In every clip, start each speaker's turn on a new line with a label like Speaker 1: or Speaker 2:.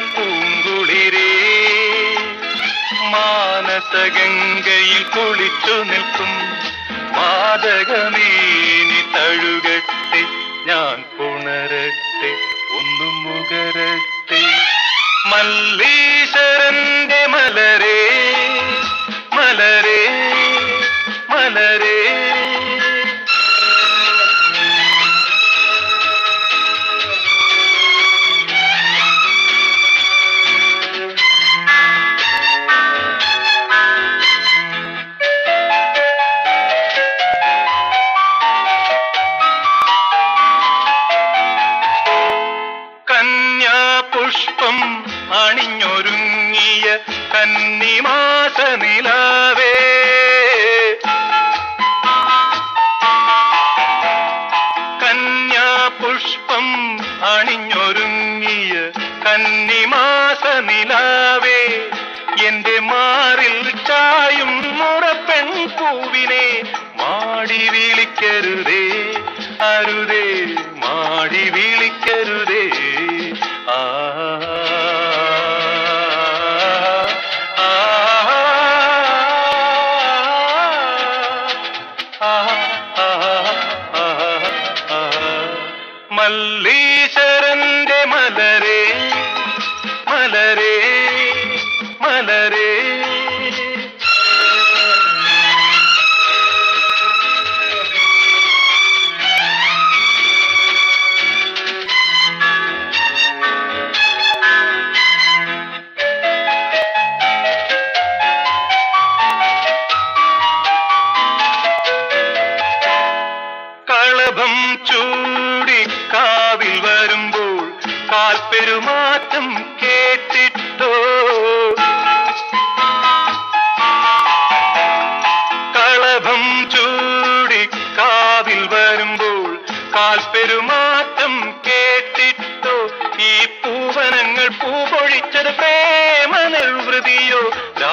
Speaker 1: പൂങ്കുളിരേ മാനസഗംഗയിൽ കുളിച്ചു നിൽക്കും മാതകമേനി തഴുകട്ടെ ഞാൻ പുണരട്ടെ ഒന്നും മുകരട്ടെ മല്ലീശ്വരന്റെ മലരേ മലരേ മലരേ കന്യാപുഷ്പം അണിഞ്ഞൊരുങ്ങിയ കന്നിമാസ നിലാവേ കന്യാപുഷ്പം അണിഞ്ഞൊരുങ്ങിയ കന്നിമാസ നിലാവേ എന്റെ മാറിൽ ചായും മുറപ്പെൺ പൂവിനെ മാടി വിളിക്കരുതേ അരുതേ മാടി വിളിക്കരുതേ ആ ആ, ആ, ആ, ആ, ആ. മല്ലീശ്വരന്റെ മലരേ മലരേ മലരേ കളഭം ചൂടി കാവിൽ വരുമ്പോൾ കാൽപ്പെരുമാറ്റം കേട്ടിട്ടോ കളഭം ചൂടി കാവിൽ വരുമ്പോൾ കാൽപ്പെരുമാറ്റം കേട്ടിട്ടോ ഈ പൂവനങ്ങൾ പൂപൊഴിച്ചത് പ്രേമ നിർവൃതിയോ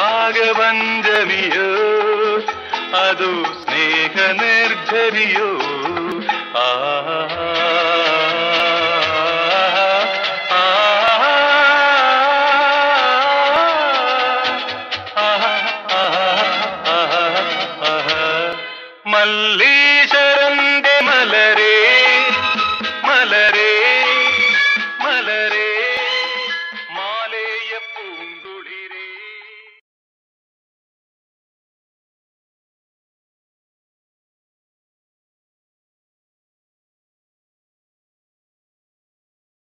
Speaker 1: രാഗപഞ്ചമിയോ അതോ സ്നേഹ നിർദ്ധരിയോ